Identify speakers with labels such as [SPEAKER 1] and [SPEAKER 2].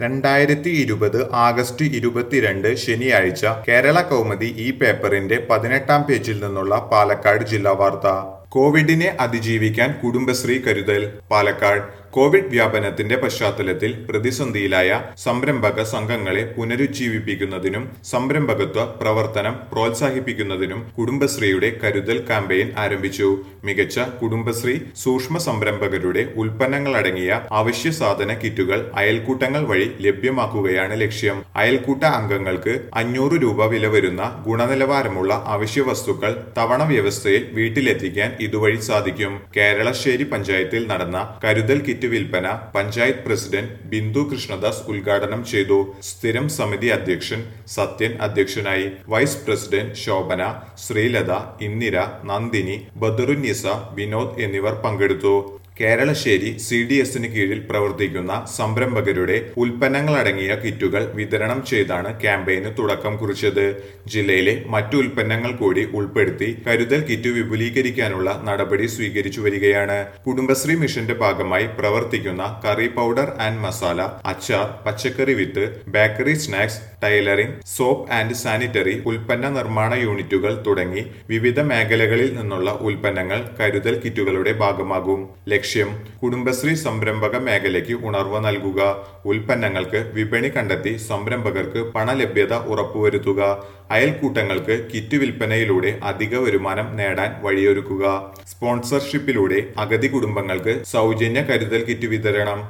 [SPEAKER 1] രണ്ടായിരത്തി ഇരുപത് ആഗസ്റ്റ് ഇരുപത്തിരണ്ട് ശനിയാഴ്ച കേരള കൗമുദി ഈ പേപ്പറിന്റെ പതിനെട്ടാം പേജിൽ നിന്നുള്ള പാലക്കാട് ജില്ലാ വാർത്ത കോവിഡിനെ അതിജീവിക്കാൻ കുടുംബശ്രീ കരുതൽ പാലക്കാട് കോവിഡ് വ്യാപനത്തിന്റെ പശ്ചാത്തലത്തിൽ പ്രതിസന്ധിയിലായ സംരംഭക സംഘങ്ങളെ പുനരുജ്ജീവിപ്പിക്കുന്നതിനും സംരംഭകത്വ പ്രവർത്തനം പ്രോത്സാഹിപ്പിക്കുന്നതിനും കുടുംബശ്രീയുടെ കരുതൽ ക്യാമ്പയിൻ ആരംഭിച്ചു മികച്ച കുടുംബശ്രീ സൂക്ഷ്മ സംരംഭകരുടെ ഉൽപ്പന്നങ്ങളടങ്ങിയ അവശ്യ സാധന കിറ്റുകൾ അയൽക്കൂട്ടങ്ങൾ വഴി ലഭ്യമാക്കുകയാണ് ലക്ഷ്യം അയൽക്കൂട്ട അംഗങ്ങൾക്ക് അഞ്ഞൂറ് രൂപ വില വരുന്ന ഗുണനിലവാരമുള്ള അവശ്യ വസ്തുക്കൾ തവണ വ്യവസ്ഥയിൽ വീട്ടിലെത്തിക്കാൻ ഇതുവഴി സാധിക്കും കേരളശ്ശേരി പഞ്ചായത്തിൽ നടന്ന കരുതൽ കിറ്റ് വിൽപ്പന പഞ്ചായത്ത് പ്രസിഡന്റ് ബിന്ദു കൃഷ്ണദാസ് ഉദ്ഘാടനം ചെയ്തു സ്ഥിരം സമിതി അധ്യക്ഷൻ സത്യൻ അധ്യക്ഷനായി വൈസ് പ്രസിഡന്റ് ശോഭന ശ്രീലത ഇന്ദിര നന്ദിനി ബദറുന്നിസ വിനോദ് എന്നിവർ പങ്കെടുത്തു കേരളശ്ശേരി സി ഡി എസിന് കീഴിൽ പ്രവർത്തിക്കുന്ന സംരംഭകരുടെ ഉൽപ്പന്നങ്ങളടങ്ങിയ കിറ്റുകൾ വിതരണം ചെയ്താണ് ക്യാമ്പയിന് തുടക്കം കുറിച്ചത് ജില്ലയിലെ മറ്റു ഉൽപ്പന്നങ്ങൾ കൂടി ഉൾപ്പെടുത്തി കരുതൽ കിറ്റ് വിപുലീകരിക്കാനുള്ള നടപടി സ്വീകരിച്ചു വരികയാണ് കുടുംബശ്രീ മിഷന്റെ ഭാഗമായി പ്രവർത്തിക്കുന്ന കറി പൗഡർ ആൻഡ് മസാല അച്ചാർ പച്ചക്കറി വിത്ത് bakery snacks tailoring soap and sanitary ഉൽപ്പന്ന നിർമ്മാണ യൂണിറ്റുകൾ തുടങ്ങി വിവിധ മേഖലകളിൽ നിന്നുള്ള ഉൽപ്പന്നങ്ങൾ കരുതൽ കിറ്റുകളുടെ ഭാഗമാകും ലക്ഷ്യം കുടുംബശ്രീ സംരംഭക മേഖലയ്ക്ക് ഉണർവ് നൽകുക ഉൽപ്പന്നങ്ങൾക്ക് വിപണി കണ്ടെത്തി സംരംഭകർക്ക് പണലഭ്യത ഉറപ്പുവരുത്തുക അയൽക്കൂട്ടങ്ങൾക്ക് കിറ്റ് വിൽപ്പനയിലൂടെ അധിക വരുമാനം നേടാൻ വഴിയൊരുക്കുക സ്പോൺസർഷിപ്പിലൂടെ അഗതി കുടുംബങ്ങൾക്ക് സൗജന്യ കരുതൽ കിറ്റ് വിതരണം